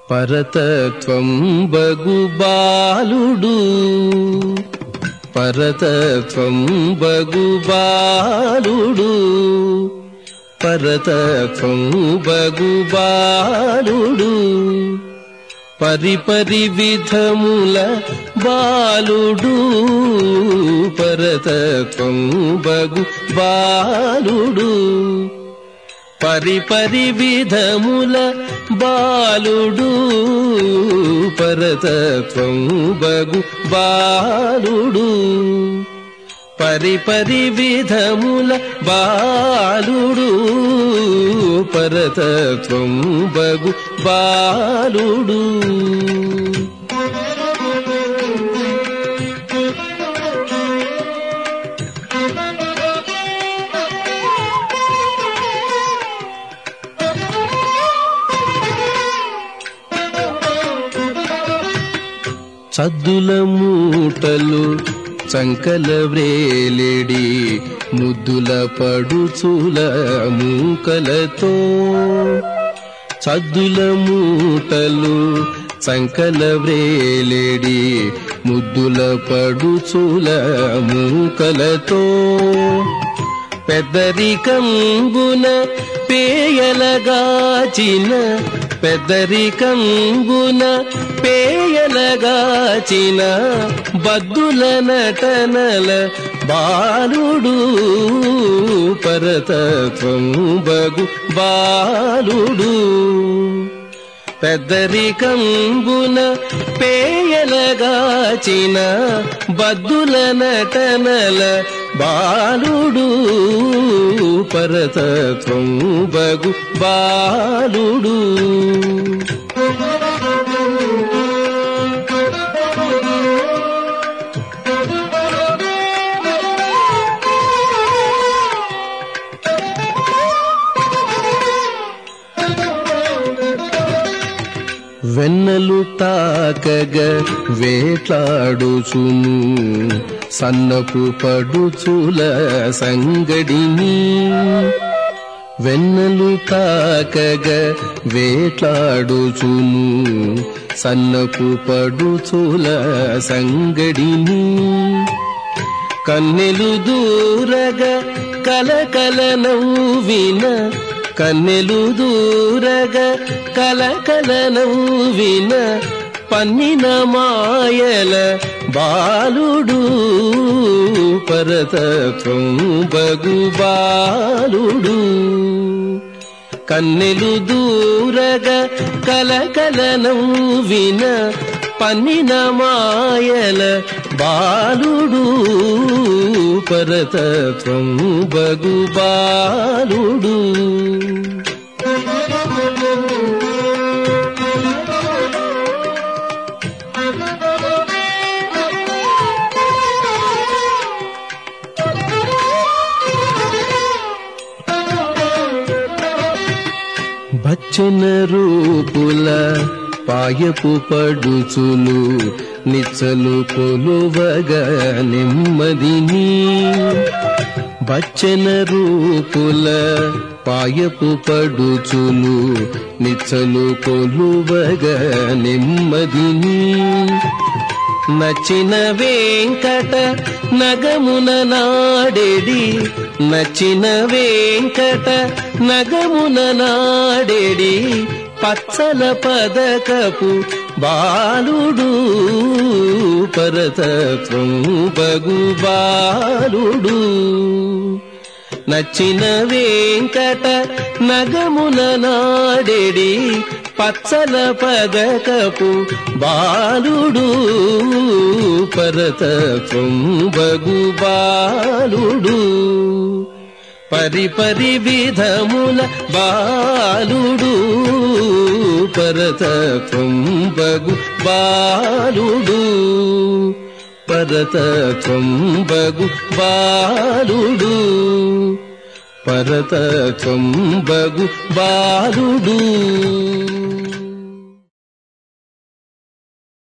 పరతత్వం బగు బాలుడు పరతత్వం బగు బాలుడు పరతత్వం బగు బాలుడు పరిపరి విధముల బాలుడు పరతత్వం బగు బాలుడు పరిపరి విధముల బాలుడు పరతత్వం బగు బాలుడు పరిపరి విధముల బాలుడు పరతత్వం బగు బాలుడు సద్దుల మూటలు చంకల వ్రేలిడి ముద్దుల పడుచుల మూకలతో సద్దుల మూటలు చంకల వ్రేలిడి ముద్దుల పడుచుల మూకలతో పెద్దరికంబున పేయలగాచిన పెద్దరికంబున పేయలగాచిన బద్దుల నటనల బాలుడు పరతత్వం బగు బాలుడు పెద్దరికంబున పేయలగాచిన బద్దుల నటనల బాలుడు పరతత్వం బగు బాలుడు వెన్నలు తాకగ వేట్లాడుచును సన్నపు పడుచుల సంగడిని వెన్నలు తాకగ వేట్లాడుచును సన్నపు పడుచుల సంగడిని కన్నెలు దూరగ కలకల నవ్విన కన్నెలు దూరగ కలకల నవ్విన పన్నిన మాయల బాలుడు పరతత్వం బగు బాలుడు కన్నెలు దూరగ కలకల నవ్విన పన్నిన మాయల బాలుడు పరతత్వం బగు బాలుడు బచ్చన రూపుల పాయపు పడుచులు నిచ్చలు కొలువగా నెమ్మదిని బచ్చన రూపుల పాయపు పడుచులు నిచ్చలు కొలువగా నెమ్మదిని నచిన వెంకట నగమున నాడెడి నచిన వెంకట నగమున నాడెడి పచ్చల పదకపు బాలుడు పరతత్వం బగు బాలుడు నచ్చిన వెంకట నగమున నాడెడి పచ్చల పదకపు బాలుడు పరతత్వం బగు బాలుడు పరిపరి విధముల బాలుడు పరతత్వం బగు బాలుడు పరతత్వం బగు బాలుడు పరతత్వం బగు బాలుడు